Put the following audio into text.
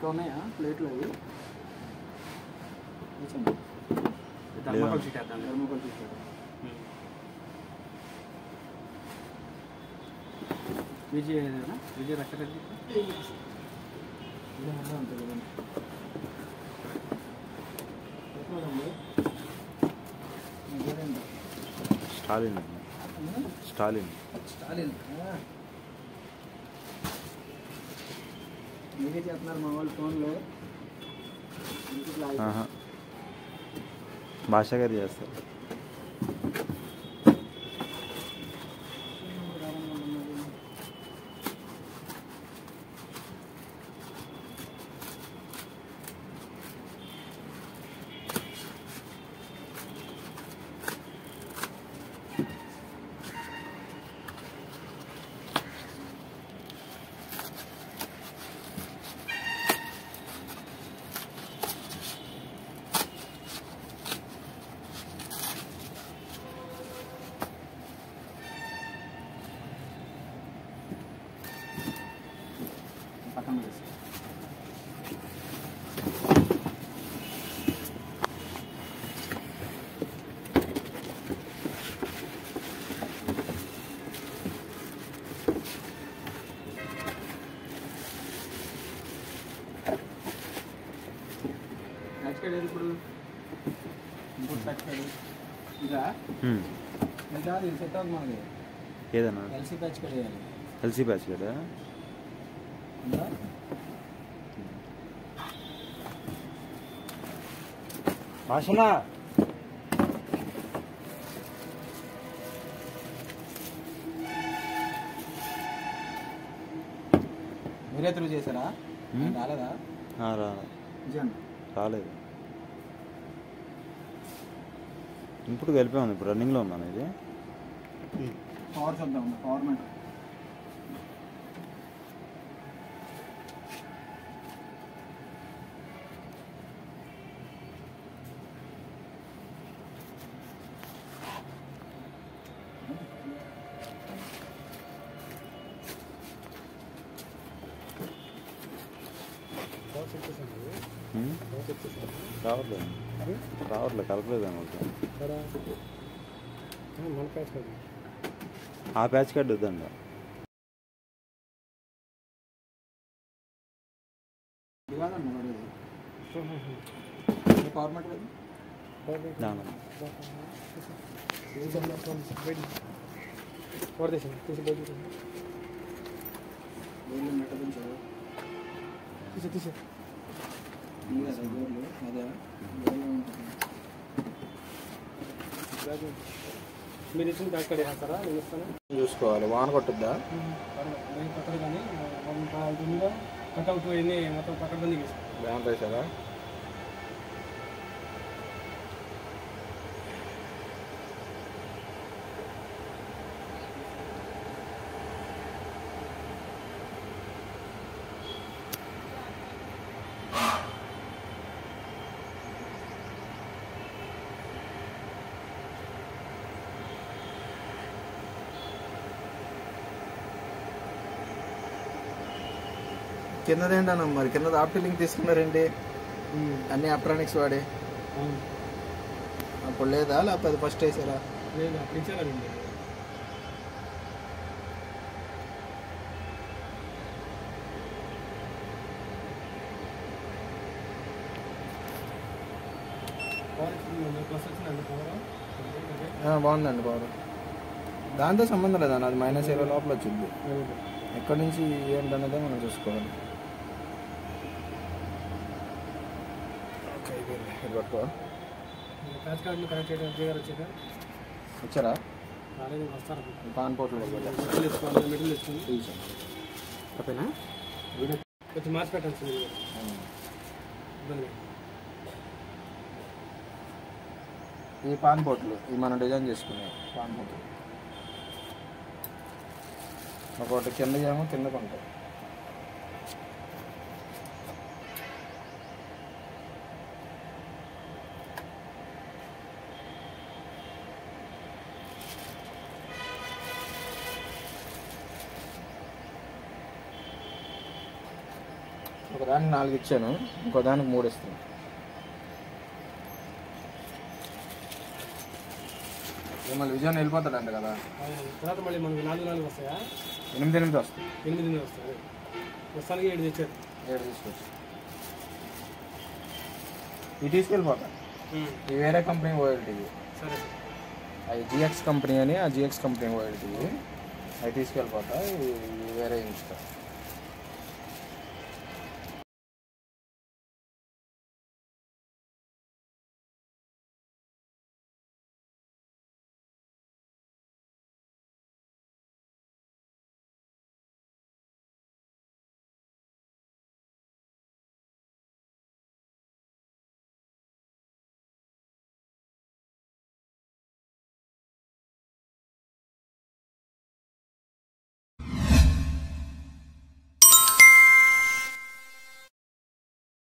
ఇంకా ఉన్నాయా ప్లేట్లు అవి ఇచ్చండి థర్మాకోల్ షీట్ వేద్దాం థర్మోకోల్ తీసుకోండి విజయ్ ఏదైనా విజయ్ రక్షరెడ్డి ఇది ముందే ఉంటుంది కదండి ఎక్కడండి? మీ పేరేంటి? స్టాలిన్ స్టాలిన్ స్టాలిన్ ఆ. మీరే చెప్తున్నారు మా వాళ్ళు ఫోన్లో ఎందుకు లాగ్ ఆహా. భాష గారు చేస్తారు పక్కన వేసి టచ్ కార్డ్ ఏది ఇప్పుడు ఇంకోటి టచ్ కార్డ్ ఇదా హ్మ్. ఇదా ఇది సెట్ అవుతుంది మనకి ఏదన్నా ఎల్సీ టచ్ కార్డ్ వేయాలి ఎల్సీ బ్యాచ్ కదా ఉందా భాషనా మీరే త్రూ చేశారా హ్మ్. రాలేదా రా నిజం రాలేదు ఇప్పుడు కలిపే ఉంది ఇప్పుడు రన్నింగ్లో ఉన్నాను ఇది పవర్ చూద్దాం పవర్ మ్యాన్ హ్మ్? రావట్లేదు రావట్లేదు కలపలేదు అనమాట ఆ ప్యాచ్ కార్డు వద్దండి ఇది కాదన్న పడేది పవర్ మ్యాట్ లేదు దాని గోర్లు మెట్ట పెంచారు ఇవి కదా గోర్లు అదే గోర్లు ఉంటుంది. మీరు ఇచ్చిన బ్యాక్ కార్డ్ వేస్తారా నేను ఇస్తాను చూసుకోవాలి వాన కొట్టుద్దా పక్కన కానీ ఇందులో కట్అవుట్ అన్నీ మొత్తం పక్కన బందీ చేస్తాను బ్యాన్ వేసారా కిందదేంటన్నా మరి కింద ఆప్టిలింగ్ తీసుకున్నారేంటి అన్ని ఎలక్ట్రానిక్స్ వాడి అప్పుడు లేదా లేకపోతే అది ఫస్ట్ వేసారా లేదు అప్పుడు ఇచ్చారండి బాగుందండి పవర్ దాంతో సంబంధం లేదన్న అది మైనస్ ఇరవై లోపల వచ్చింది ఎక్కడి నుంచి ఏంటనేదే మనం చూసుకోవాలి ఓకే, అయిపోయింది. ఇది పట్టుకో ప్యాచ్ కార్డులు కనెక్ట్ చేయడం చేయగారు వచ్చాక వచ్చారా రాలేదు వస్తారు పాన్ పోర్ట్లు మెటీరియల్ తెచ్చుకోవాలి మెటీరియల్ తెచ్చుకోండి ఓకేనా కొంచెం మార్చి పెట్టాలి సార్ మీరు. ఇబ్బంది లేదు. ఈ పాన్ పోర్ట్లు ఇవి మనం డిజైన్ చేసుకునే పాన్ పోర్ట్లు ఒకటి కింద ఏమో కిందకు ఉంటాయి ఒక దానికి నాలుగు ఇచ్చాను ఇంకో దానికి మూడు ఇస్తాను ఇక మళ్ళీ విజయవాడ వెళ్ళిపోతాడంట కదా అవును. తర్వాత మళ్ళీ మనకు నాలుగు నాలుగు వస్తాయా ఎనిమిది ఎనిమిది వస్తాయి ఎనిమిది ఎనిమిది వస్తాయి అదే. ప్రస్తుతానికి ఏడు తెచ్చారు ఏడు తీసుకొచ్చి ఇవి తీసుకెళ్ళిపోతా ఇవి వేరే కంపెనీ ఓఎల్టీవి సరే సార్ అవి జిఎక్స్ కంపెనీ అని ఆ జిఎక్స్ కంపెనీ ఓఎల్టీవి అవి తీసుకెళ్ళిపోతా ఇవి ఇవి వేరే ఇస్తా